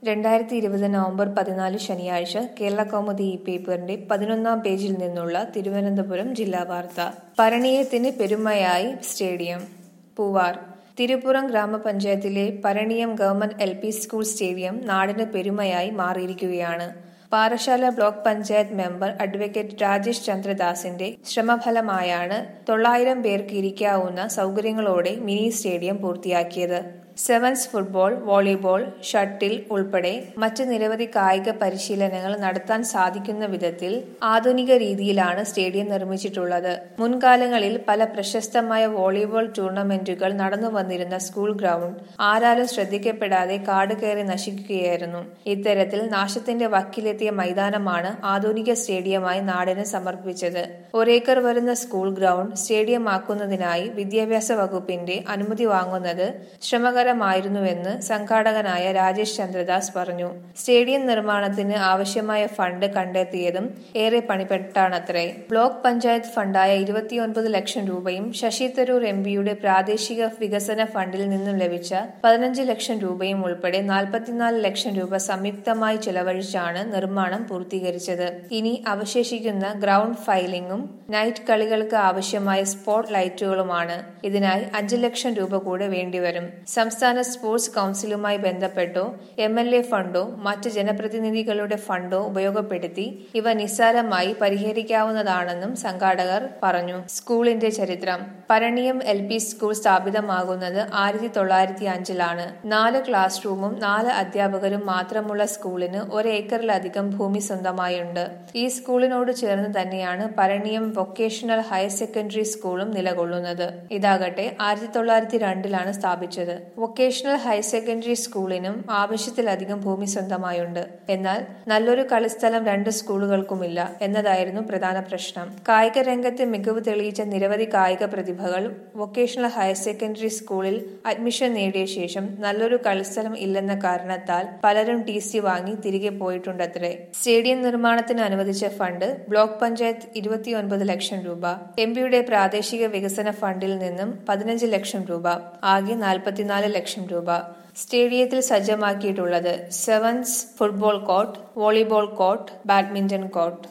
രണ്ടായിരത്തി ഇരുപത് നവംബർ പതിനാല് ശനിയാഴ്ച കേരള കൗമുദി ഈ പേപ്പറിന്റെ പതിനൊന്നാം പേജിൽ നിന്നുള്ള തിരുവനന്തപുരം ജില്ലാ വാർത്ത പരണീയത്തിന് പെരുമയായി സ്റ്റേഡിയം പൂവാർ തിരുപ്പുറം ഗ്രാമപഞ്ചായത്തിലെ Paraniyam government L P school stadium നാടിന് പെരുമയായി മാറിയിരിക്കുകയാണ് Parassala block panchayat member advocate Rajesh ചന്ദ്രദാസിന്റെ ശ്രമഫലമായാണ് തൊള്ളായിരം പേർക്ക് ഇരിക്കാവുന്ന സൗകര്യങ്ങളോടെ മിനി സ്റ്റേഡിയം പൂർത്തിയാക്കിയത് സെവൻസ് ഫുട്ബോൾ വോളിബോൾ ഷട്ടിൽ ഉൾപ്പെടെ മറ്റ് നിരവധി കായിക പരിശീലനങ്ങൾ നടത്താൻ സാധിക്കുന്ന വിധത്തിൽ ആധുനിക രീതിയിലാണ് സ്റ്റേഡിയം നിർമ്മിച്ചിട്ടുള്ളത് മുൻകാലങ്ങളിൽ പല പ്രശസ്തമായ വോളിബോൾ ടൂർണമെന്റുകൾ നടന്നു വന്നിരുന്ന സ്കൂൾ ഗ്രൗണ്ട് ആരാലും ശ്രദ്ധിക്കപ്പെടാതെ കാട് കയറി നശിക്കുകയായിരുന്നു ഇത്തരത്തിൽ നാശത്തിന്റെ വക്കിലെത്തിയ മൈതാനമാണ് ആധുനിക സ്റ്റേഡിയമായി നാടിന് സമർപ്പിച്ചത് ഒരേക്കർ വരുന്ന സ്കൂൾ ഗ്രൗണ്ട് സ്റ്റേഡിയമാക്കുന്നതിനായി വിദ്യാഭ്യാസ വകുപ്പിന്റെ അനുമതി വാങ്ങുന്നത് ശ്രമകരമായിരുന്നുവെന്ന് സംഘാടകനായ രാജേഷ് ചന്ദ്രദാസ് പറഞ്ഞു സ്റ്റേഡിയം നിർമ്മാണത്തിന് ആവശ്യമായ ഫണ്ട് കണ്ടെത്തിയതും ഏറെ പണിപ്പെട്ടാണത്രേ ബ്ലോക്ക് പഞ്ചായത്ത് ഫണ്ടായ ഇരുപത്തിയൊൻപത് ലക്ഷം രൂപയും ശശി തരൂർ എം പിയുടെ പ്രാദേശിക വികസന ഫണ്ടിൽ നിന്നും ലഭിച്ച പതിനഞ്ച് ലക്ഷം രൂപയും ഉൾപ്പെടെ നാൽപ്പത്തിനാല് ലക്ഷം രൂപ സംയുക്തമായി ചെലവഴിച്ചാണ് നിർമ്മാണം പൂർത്തീകരിച്ചത് ഇനി അവശേഷിക്കുന്ന ഗ്രൗണ്ട് ഫൈലിംഗും നൈറ്റ് കളികൾക്ക് ആവശ്യമായ സ്പോട്ട് ലൈറ്റുകളുമാണ് ഇതിനായി അഞ്ച് ലക്ഷം രൂപ കൂടെ വേണ്ടിവരും സംസ്ഥാന സ്പോർട്സ് കൌൺസിലുമായി ബന്ധപ്പെട്ടോ എം എൽ എ ഫണ്ടോ മറ്റ് ജനപ്രതിനിധികളുടെ ഫണ്ടോ ഉപയോഗപ്പെടുത്തി ഇവ നിസ്സാരമായി പരിഹരിക്കാവുന്നതാണെന്നും സംഘാടകർ പറഞ്ഞു സ്കൂളിന്റെ ചരിത്രം പരണിയം എൽ പി സ്കൂൾ സ്ഥാപിതമാകുന്നത് ആയിരത്തി തൊള്ളായിരത്തി അഞ്ചിലാണ് നാല് ക്ലാസ് റൂമും നാല് അധ്യാപകരും മാത്രമുള്ള സ്കൂളിന് ഒരേക്കറിലധികം ഭൂമി സ്വന്തമായുണ്ട് ഈ സ്കൂളിനോട് ചേർന്ന് തന്നെയാണ് പരണിയം വൊക്കേഷണൽ ഹയർ സെക്കൻഡറി സ്കൂളും നിലകൊള്ളുന്നത് ഇതാകട്ടെ ആയിരത്തി തൊള്ളായിരത്തി രണ്ടിലാണ് സ്ഥാപിച്ചത് വൊക്കേഷണൽ ഹയർ സെക്കൻഡറി സ്കൂളിനും ആവശ്യത്തിലധികം ഭൂമി സ്വന്തമായുണ്ട് എന്നാൽ നല്ലൊരു കളിസ്ഥലം രണ്ട് സ്കൂളുകൾക്കുമില്ല എന്നതായിരുന്നു പ്രധാന പ്രശ്നം കായിക രംഗത്ത് മികവ് തെളിയിച്ച നിരവധി കായിക പ്രതിഭകൾ വൊക്കേഷണൽ ഹയർ സെക്കൻഡറി സ്കൂളിൽ അഡ്മിഷൻ നേടിയ ശേഷം നല്ലൊരു കളിസ്ഥലം ഇല്ലെന്ന കാരണത്താൽ പലരും ടി സി വാങ്ങി തിരികെ പോയിട്ടുണ്ടത്രേ സ്റ്റേഡിയം നിർമ്മാണത്തിന് അനുവദിച്ച ഫണ്ട് ബ്ലോക്ക് പഞ്ചായത്ത് ഇരുപത്തിയൊൻപത് ലക്ഷം രൂപ എം പിയുടെ പ്രാദേശിക വികസന ഫണ്ടിൽ നിന്നും പതിനഞ്ച് ലക്ഷം രൂപ ആകെ നാൽപ്പത്തിനാല് ലക്ഷം രൂപ സ്റ്റേഡിയത്തിൽ സജ്ജമാക്കിയിട്ടുള്ളത് sevens football court volleyball court badminton court